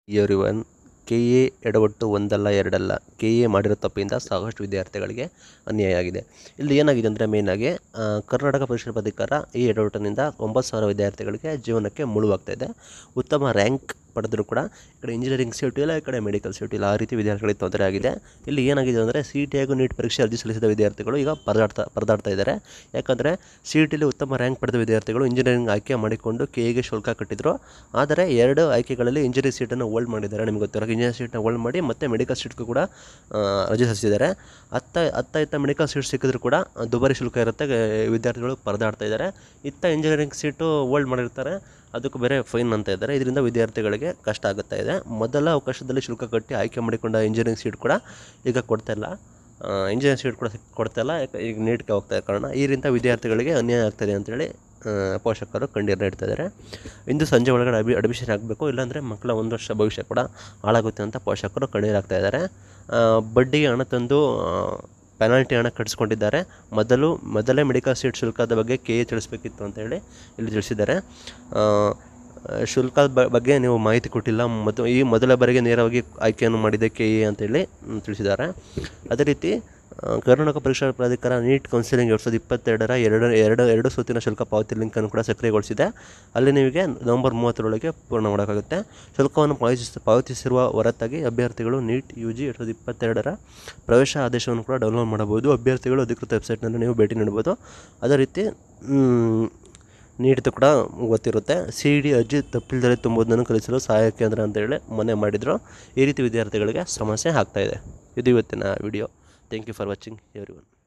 every one K A ಎಡವಟ್ಟು ಒಂದಲ್ಲ ಎರಡಲ್ಲ ಕೆ ಎ ಮಾಡಿರೋ ತಪ್ಪಿಂದ ಸಾಕಷ್ಟು ವಿದ್ಯಾರ್ಥಿಗಳಿಗೆ ಅನ್ಯಾಯ ಆಗಿದೆ ಇಲ್ಲಿ ಏನಾಗಿದೆ ಅಂದರೆ ಮೇಯ್ನಾಗಿ ಆ, ಕರ್ನಾಟಕ ಪರೀಕ್ಷಾ ಪ್ರಾಧಿಕಾರ ಈ ಎಡವಟ್ಟಿನಿಂದ ಒಂಬತ್ತು ಸಾವಿರ ವಿದ್ಯಾರ್ಥಿಗಳಿಗೆ ಜೀವನಕ್ಕೆ ಮುಳುವಾಗ್ತಾ ಇದೆ ಉತ್ತಮ ರ್ಯಾಂಕ್ ಪಡೆದರೂ ಕೂಡ ಈ ಕಡೆ ಇಂಜಿನಿಯರಿಂಗ್ ಸೀಟ್ ಇಲ್ಲ ಈ ಕಡೆ ಮೆಡಿಕಲ್ ಸೀಟ್ ಇಲ್ಲ ಆ ರೀತಿ ವಿದ್ಯಾರ್ಥಿಗಳಿಗೆ ತೊಂದರೆ ಆಗಿದೆ ಇಲ್ಲಿ ಏನಾಗಿದೆ ಅಂದರೆ ಸಿ ಟಿ ಹಾಗೂ ನೀಟ್ ಪರೀಕ್ಷೆ ಅರ್ಜಿ ಸಲ್ಲಿಸಿದ ವಿದ್ಯಾರ್ಥಿಗಳು ಈಗ ಪರದಾಡ್ತಾ ಪರದಾಡ್ತಾ ಇದ್ದಾರೆ ಯಾಕಂದರೆ ಸಿ ಟಿಲಿ ಉತ್ತಮ ರ್ಯಾಂಕ್ ಪಡೆದ ವಿದ್ಯಾರ್ಥಿಗಳು ಇಂಜಿನಿಯರಿಂಗ್ ಆಯ್ಕೆ ಮಾಡಿಕೊಂಡು ಕೆ ಎಗೆ ಶುಲ್ಕ ಕಟ್ಟಿದ್ರು ಆದರೆ ಎರಡು ಆಯ್ಕೆಗಳಲ್ಲಿ ಇಂಜಿನಿಯರಿಂಗ್ ಸೀಟನ್ನು ಹೋಲ್ಡ್ ಮಾಡಿದ್ದಾರೆ ನಿಮಗೆ ಗೊತ್ತಿರೋ ಇಂಜಿನಿಯರಿಂಗ್ ಸೀಟ್ನ ಹೋಲ್ಡ್ ಮಾಡಿ ಮತ್ತು ಮೆಡಿಕಲ್ ಸೀಟ್ಗೂ ಕೂಡ ಆ, ಅರ್ಜಿ ಸಲ್ಲಿಸಿದ್ದಾರೆ ಅತ್ತ ಅತ್ತ ಇತ್ತ ಮೆಡಿಕಲ್ ಸೀಟ್ ಸಿಕ್ಕಿದ್ರು ಕೂಡ ದುಬಾರಿ ಶುಲ್ಕ ಇರುತ್ತೆ ಆ, ವಿದ್ಯಾರ್ಥಿಗಳು ಪರದಾಡ್ತಾ ಇದ್ದಾರೆ ಇತ್ತ ಇಂಜಿನಿಯರಿಂಗ್ ಸೀಟು ಹೋಲ್ಡ್ ಮಾಡಿರ್ತಾರೆ ಅದಕ್ಕೂ ಬೇರೆ ಫೈನ್ ಅಂತ ಇದ್ದಾರೆ ಇದರಿಂದ ವಿದ್ಯಾರ್ಥಿಗಳಿಗೆ ಕಷ್ಟ ಆಗುತ್ತಾ ಇದೆ ಮೊದಲ ಅವಕಾಶದಲ್ಲಿ ಶುಲ್ಕ ಕಟ್ಟಿ ಆಯ್ಕೆ ಮಾಡಿಕೊಂಡ ಇಂಜಿನಿಯರಿಂಗ್ ಸೀಟ್ ಕೂಡ ಈಗ ಕೊಡ್ತಾ ಇಲ್ಲ ಇಂಜಿನಿಯರಿಂಗ್ ಸೀಟ್ ಕೂಡ ಸಿಕ್- ಕೊಡ್ತಾ ಇಲ್ಲ ಯಾಕೆ ಈಗ ನೀಟ್ಗೆ ಹೋಗ್ತಾ ಇರೋ ಕಾರಣ ಈ ರೀತಿ ವಿದ್ಯಾರ್ಥಿಗಳಿಗೆ ಅನ್ಯಾಯ ಆಗ್ತದೆ ಅಂತೇಳಿ ಆ, ಪೋಷಕರು ಕಂಡು ಇಡ್ತಾ ಇದ್ದಾರೆ ಇಂದು ಸಂಜೆ ಒಳಗಡೆ ಅಬಿ ಅಡ್ಮಿಷನ್ ಆಗಬೇಕು ಇಲ್ಲಾಂದರೆ ಮಕ್ಕಳ ಒಂದು ವರ್ಷ ಭವಿಷ್ಯ ಕೂಡ ಹಾಳಾಗುತ್ತೆ ಅಂತ ಪೋಷಕರು ಕಣ್ಣೀರಾಗ್ತಾ ಇದ್ದಾರೆ ಆ, ಬಡ್ಡಿಗೆ ಹಣ ತಂದು ಪೆನಾಲ್ಟಿ ಹಣ ಕಟ್ಟಿಸ್ಕೊಂಡಿದ್ದಾರೆ ಮೊದಲು ಮೊದಲೇ ಮೆಡಿಕಲ್ ಸೀಟ್ ಶುಲ್ಕದ ಬಗ್ಗೆ ಕೆ ಎ ತಿಳಿಸ್ಬೇಕಿತ್ತು ಅಂತ ಹೇಳಿ ಇಲ್ಲಿ ತಿಳಿಸಿದ್ದಾರೆ ಆ, ಶುಲ್ಕದ ಬ- ಬಗ್ಗೆ ನೀವು ಮಾಹಿತಿ ಕೊಟ್ಟಿಲ್ಲ ಮತ್ತು ಈ ಮೊದಲ ಬಾರಿಗೆ ನೇರವಾಗಿ ಆಯ್ಕೆಯನ್ನು ಮಾಡಿದೆ ಕೆ ಎ ಅಂತೇಳಿ ಮ್, ತಿಳಿಸಿದ್ದಾರೆ ಅದೇ ರೀತಿ ಆ, ಕರ್ನಾಟಕ ಪರೀಕ್ಷಾ ಪ್ರಾಧಿಕಾರ ನೀಟ್ ಕೌನ್ಸಿಲಿಂಗ್ ಎರಡು ಸಾವಿರದ ಇಪ್ಪತ್ತೆರಡರ ಎರಡು ಎರಡು ಎರಡು ಸುತ್ತಿನ ಶುಲ್ಕ ಪಾವತಿ ಲಿಂಕನ್ನು ಕೂಡ ಸಕ್ರಿಯಗೊಳಿಸಿದೆ ಅಲ್ಲಿ ನಿಮಗೆ ನವೆಂಬರ್ ಮೂವತ್ತರೊಳಗೆ ಪೂರ್ಣ ಮಾಡೋಕ್ಕಾಗುತ್ತೆ ಶುಲ್ಕವನ್ನು ಪಾವತಿಸ ಪಾವತಿಸಿರುವ ಹೊರತಾಗಿ ಅಭ್ಯರ್ಥಿಗಳು ನೀಟ್ ಯು ಜಿ ಎರಡು ಸಾವಿರದ ಇಪ್ಪತ್ತೆರಡರ ಪ್ರವೇಶ ಆದೇಶವನ್ನು ಕೂಡ ಡೌನ್ಲೋಡ್ ಮಾಡಬಹುದು ಅಭ್ಯರ್ಥಿಗಳು ಅಧಿಕೃತ ವೆಬ್ಸೈಟ್ನಲ್ಲಿ ನೀವು ಭೇಟಿ ನೀಡಬಹುದು ಅದೇ ರೀತಿ ಮ್, ನೀಟ್ದು ಕೂಡ ಗೊತ್ತಿರುತ್ತೆ ಸಿ ಡಿ ಅರ್ಜಿ ತಪ್ಪಿಲ್ಲದೆ ತುಂಬುವುದನ್ನು ಕಲಿಸಲು ಸಹಾಯ ಕೇಂದ್ರ ಅಂತೇಳಿ ಮನೆ ಮಾಡಿದರು ಈ ರೀತಿ ವಿದ್ಯಾರ್ಥಿಗಳಿಗೆ ಸಮಸ್ಯೆ ಆಗ್ತಾಯಿದೆ ಇದು ಇವತ್ತಿನ video thank you for watching every one